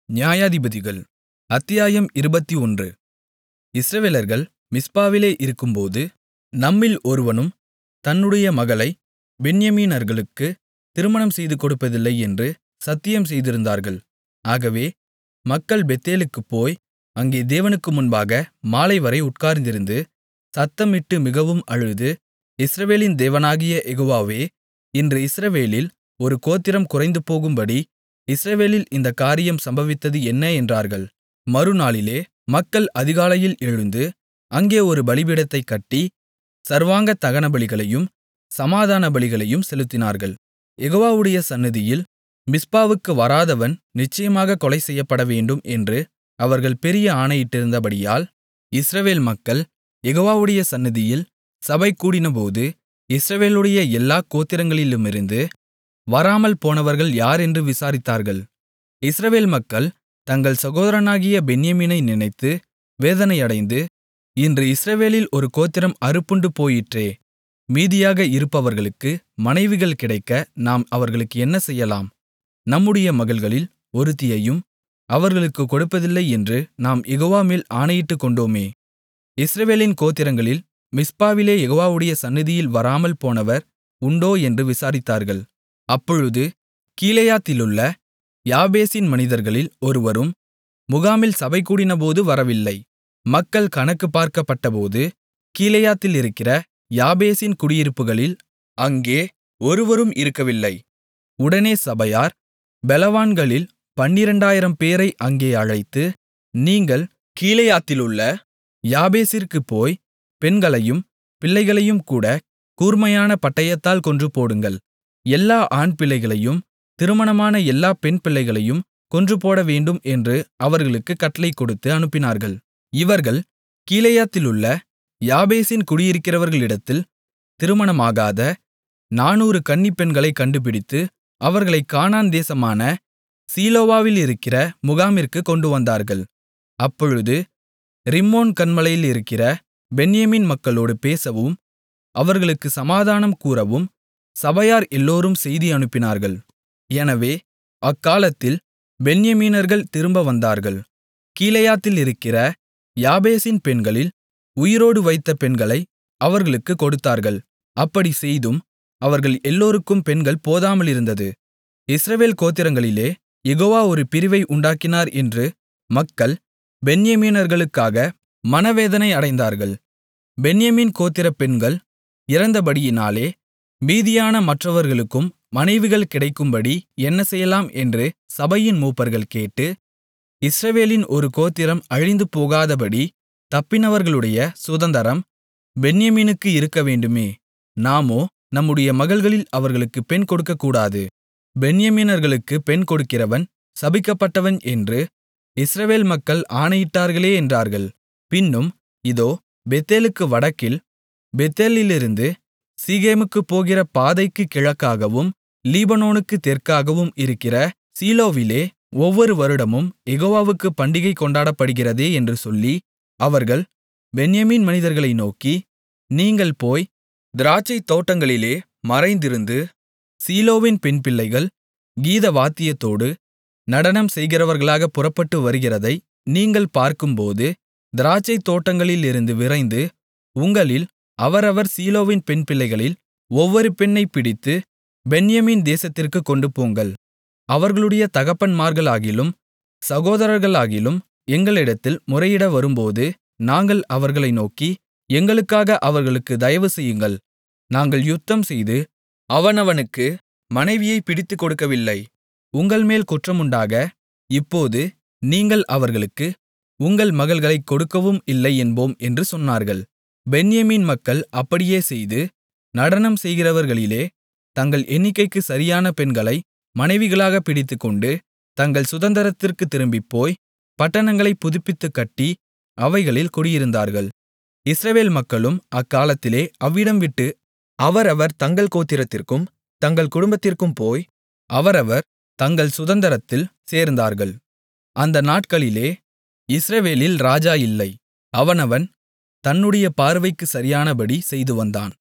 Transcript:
நியாயாதிபதிகள் அத்தியாயம் இருபத்தொன்று இஸ்ரவேலர்கள் மிஸ்பாவிலே இருக்கும்போது நம்மில் ஒருவனும் தன்னுடைய மகளைப் பென்யமீனர்களுக்குத் திருமணம் செய்துகொடுப்பதில்லை என்று சத்தியம் செய்திருந்தார்கள் ஆகவே மக்கள் பெத்தேலுக்குப் போய் அங்கே தேவனுக்கு முன்பாக மாலைவரை உட்கார்ந்திருந்து சத்தமிட்டு மிகவும் அழுது இஸ்ரவேலின் தேவனாகிய யெகோவாவே இன்று இஸ்ரவேலில் ஒரு கோத்திரம் குறைந்துபோகும்படி இஸ்ரவேலில் இந்தக் காரியம் சம்பவித்தது என்ன என்றார்கள் மறுநாளிலே மக்கள் அதிகாலையில் எழுந்து அங்கே ஒரு பலிபீடத்தைக் கட்டி சர்வாங்க தகனபலிகளையும் சமாதான பலிகளையும் செலுத்தினார்கள் யெகோவாவுடைய சந்நிதியில் மிஸ்பாவுக்கு வராதவன் நிச்சயமாகக் கொலைசெய்யப்படவேண்டும் என்று அவர்கள் பெரிய ஆணையிட்டிருந்தபடியால் இஸ்ரவேல் மக்கள் யெகோவாவுடைய சந்நிதியில் சபை கூடினபோது இஸ்ரவேலுடைய எல்லாக் கோத்திரங்களிலுமிருந்து வராமல் போனவர்கள் யாரென்று விசாரித்தார்கள் இஸ்ரவேல் மக்கள் தங்கள் சகோதரனாகிய பென்யமீனை நினைத்து வேதனையடைந்து இன்று இஸ்ரவேலில் ஒரு கோத்திரம் அறுப்புண்டு போயிற்றே மீதியாக இருப்பவர்களுக்கு மனைவிகள் கிடைக்க நாம் அவர்களுக்கு என்ன செய்யலாம் நம்முடைய மகள்களில் ஒருத்தியையும் அவர்களுக்குக் கொடுப்பதில்லை என்று நாம் யெகோவாமேல் ஆணையிட்டுக்கொண்டோமே இஸ்ரவேலின் கோத்திரங்களில் மிஸ்பாவிலே யெகோவாவுடைய சந்நிதியில் வராமல் போனவர் உண்டோ என்று விசாரித்தார்கள் அப்பொழுது கீலேயாத்திலுள்ள யாபேசின் மனிதர்களில் ஒருவரும் முகாமில் சபை கூடினபோது வரவில்லை மக்கள் கணக்கு பார்க்கப்பட்டபோது கீலேயாத்திலிருக்கிற யாபேசின் குடியிருப்புகளில் அங்கே ஒருவரும் இருக்கவில்லை உடனே சபையார் பெலவான்களில் பன்னிரண்டாயிரம் பேரை அங்கே அழைத்து நீங்கள் கீலேயாத்திலுள்ள யாபேசிற்குப் போய் பெண்களையும் பிள்ளைகளையும் கூட கூர்மையான பட்டயத்தால் கொன்றுபோடுங்கள் எல்லா ஆண்பிள்ளைகளையும் திருமணமான எல்லா பெண்பிள்ளைகளையும் கொன்றுபோடவேண்டும் என்று அவர்களுக்குக் கட்டளை கொடுத்து அனுப்பினார்கள் இவர்கள் கீலேயாத்திலுள்ள யாபேசின் குடியிருக்கிறவர்களிடத்தில் திருமணமாகாத நானூறு கன்னிப்பெண்களைக் கண்டுபிடித்து அவர்களைக் கானான் தேசமான சீலோவாவிலிருக்கிற முகாமிற்குக் கொண்டுவந்தார்கள் அப்பொழுது ரிம்மோன் கன்மலையிலிருக்கிற பென்யமீன் மக்களோடு பேசவும் அவர்களுக்கு சமாதானம் கூறவும் சபையார் எல்லோரும் செய்தி அனுப்பினார்கள் எனவே அக்காலத்தில் பென்யமீனர்கள் திரும்ப வந்தார்கள் கீலேயாத்திலிருக்கிற யாபேசின் பெண்களில் உயிரோடு வைத்த பெண்களை அவர்களுக்குக் கொடுத்தார்கள் அப்படி செய்தும் அவர்கள் எல்லோருக்கும் பெண்கள் போதாமலிருந்தது இஸ்ரவேல் கோத்திரங்களிலே யெகோவா ஒரு பிரிவை உண்டாக்கினார் என்று மக்கள் பென்யமீனர்களுக்காக மனவேதனை அடைந்தார்கள் பென்யமீன் கோத்திரப் பெண்கள் இறந்தபடியினாலே மீதியான மற்றவர்களுக்கும் மனைவிகள் கிடைக்கும்படி என்ன செய்யலாம் என்று சபையின் மூப்பர்கள் கேட்டு இஸ்ரவேலின் ஒரு கோத்திரம் அழிந்து போகாதபடி தப்பினவர்களுடைய சுதந்தரம் பென்யமீனுக்கு இருக்கவேண்டுமே நாமோ நம்முடைய மகள்களில் அவர்களுக்கு பெண் கொடுக்கக்கூடாது பென்யமீனர்களுக்கு பெண் கொடுக்கிறவன் சபிக்கப்பட்டவன் என்று இஸ்ரவேல் மக்கள் ஆணையிட்டார்களே என்றார்கள் பின்னும் இதோ பெத்தேலுக்கு வடக்கில் பெத்தேலிலிருந்து சீகேமுக்குப் போகிற பாதைக்குக் கிழக்காகவும் லீபனோனுக்குத் தெற்காகவும் இருக்கிற சீலோவிலே ஒவ்வொரு வருடமும் யெகோவாவுக்குப் பண்டிகை கொண்டாடப்படுகிறதே என்று சொல்லி அவர்கள் பென்யமீன் மனிதர்களை நோக்கி நீங்கள் போய் திராட்சைத் தோட்டங்களிலே மறைந்திருந்து சீலோவின் பெண்பிள்ளைகள் கீதவாத்தியத்தோடு நடனம் செய்கிறவர்களாகப் புறப்பட்டு வருகிறதை நீங்கள் பார்க்கும்போது திராட்சைத் தோட்டங்களிலிருந்து விரைந்து உங்களில் அவரவர் சீலோவின் பெண்பிள்ளைகளில் ஒவ்வொரு பெண்ணைப் பிடித்து பென்யமீன் தேசத்திற்குக் கொண்டுபோங்கள் அவர்களுடைய தகப்பன்மார்களாகிலும் சகோதரர்களாகிலும் எங்களிடத்தில் முறையிட வரும்போது நாங்கள் அவர்களை நோக்கி எங்களுக்காக அவர்களுக்கு தயவு செய்யுங்கள் நாங்கள் யுத்தம்செய்து அவனவனுக்கு மனைவியைப் பிடித்துக் கொடுக்கவில்லை உங்கள்மேல் குற்றமுண்டாக இப்போது நீங்கள் அவர்களுக்கு உங்கள் மகள்களைக் கொடுக்கவும் இல்லை என்போம் என்று சொன்னார்கள் பென்யமீன் மக்கள் அப்படியே செய்து நடனம் செய்கிறவர்களிலே தங்கள் எண்ணிக்கைக்கு சரியான பெண்களை மனைவிகளாகப் பிடித்துக்கொண்டு தங்கள் சுதந்தரத்திற்குத் திரும்பிப்போய் பட்டணங்களைப் புதுப்பித்துக் கட்டி அவைகளில் குடியிருந்தார்கள் இஸ்ரவேல் மக்களும் அக்காலத்திலே அவ்விடம் விட்டு அவரவர் தங்கள் கோத்திரத்திற்கும் தங்கள் குடும்பத்திற்கும் போய் அவரவர் தங்கள் சுதந்தரத்தில் சேர்ந்தார்கள் அந்த நாட்களிலே இஸ்ரவேலில் ராஜா இல்லை அவனவன் தன்னுடைய பார்வைக்குச் சரியானபடி செய்துவந்தான்